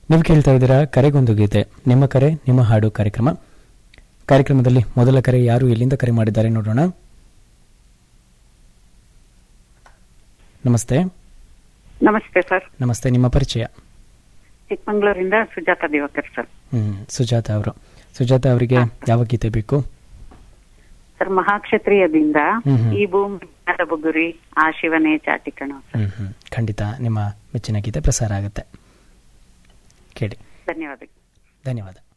ನೀವು ಕೇಳ್ತಾ ಇದ್ದೀರಾ ಕರೆಗೊಂದು ಗೀತೆ ನಿಮ್ಮ ಕರೆ ನಿಮ್ಮ ಹಾಡು ಕಾರ್ಯಕ್ರಮ ಕಾರ್ಯಕ್ರಮದಲ್ಲಿ ಮೊದಲ ಕರೆ ಯಾರು ಎಲ್ಲಿಂದ ಕರೆ ಮಾಡಿದ್ದಾರೆ ನೋಡೋಣ ನಮಸ್ತೆ ನಮಸ್ತೆ ಸರ್ ನಮಸ್ತೆ ನಿಮ್ಮ ಪರಿಚಯ ಚಿಕ್ಕಮಂಗ್ಳೂರಿಂದ ಸುಜಾತ ದಿವಾಕರ್ ಸರ್ ಹ್ಮ್ ಸುಜಾತ ಅವರು ಸುಜಾತ ಅವರಿಗೆ ಯಾವ ಗೀತೆ ಬೇಕು ಸರ್ ಮಹಾಕ್ಷತ್ರಿಯದಿಂದ ಹ್ಮ್ ಹ್ಮ್. ಈ ಭೂಮಿ ಬುಗುರಿ ಆ ಶಿವನೇ ಚಾಟಿಕಣ ಹ್ಮ್ ಹ್ಮ್ ಖಂಡಿತ ನಿಮ್ಮ ಮೆಚ್ಚಿನ ಗೀತೆ ಪ್ರಸಾರ ಆಗುತ್ತೆ ಕೇಳಿ ಧನ್ಯವಾದ ಧನ್ಯವಾದ